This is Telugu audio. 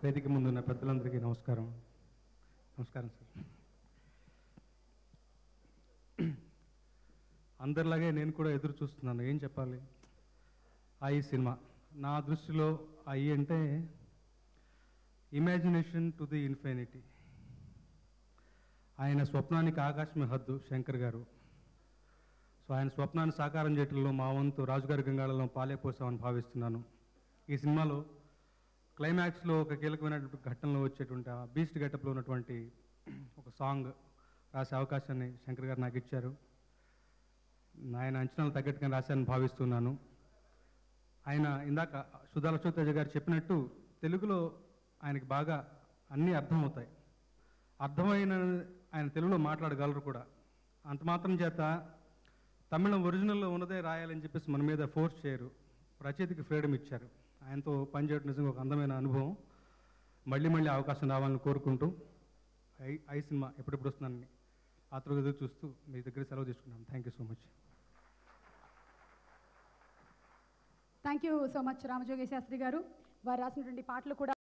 వేదిక ముందు ఉన్న పెద్దలందరికీ నమస్కారం నమస్కారం సార్ అందరిలాగే నేను కూడా ఎదురు చూస్తున్నాను ఏం చెప్పాలి ఆ ఈ సినిమా నా దృష్టిలో అయి అంటే ఇమాజినేషన్ టు ది ఇన్ఫినిటీ ఆయన స్వప్నానికి ఆకాశమే హద్దు శంకర్ గారు సో ఆయన స్వప్నాన్ని సాకారం చేయటంలో మా వంతు రాజుగారి గంగాళలో పాలే పోసామని భావిస్తున్నాను ఈ సినిమాలో క్లైమాక్స్లో ఒక కీలకమైనటువంటి ఘట్టంలో వచ్చేటువంటి ఆ బీస్ట్ గెటప్లో ఉన్నటువంటి ఒక సాంగ్ రాసే అవకాశాన్ని శంకర్ గారు నాకు ఇచ్చారు ఆయన అంచనాలు తగ్గట్టుగా రాశానని భావిస్తున్నాను ఆయన ఇందాక సుధా లక్ష్మీతేజ గారు చెప్పినట్టు తెలుగులో ఆయనకి బాగా అన్నీ అర్థమవుతాయి అర్థమైన ఆయన తెలుగులో మాట్లాడగలరు కూడా అంత మాత్రం చేత తమిళం ఒరిజినల్లో ఉన్నదే రాయాలని చెప్పేసి మన మీద ఫోర్స్ చేయరు రచయితకి ఫ్రీడమ్ ఇచ్చారు ఆయనతో పనిచేయడం నిజంగా ఒక అందమైన అనుభవం మళ్ళీ మళ్ళీ అవకాశం రావాలని కోరుకుంటూ ఐ ఐ సినిమా ఎప్పుడెప్పుడు వస్తుందని ఆతృగా ఎదురు చూస్తూ మీ దగ్గర సెలవు తీసుకున్నాను thank you so much thank you so much Ramajogi Sastry గారు వారు రాసినటువంటి పాటలు కూడా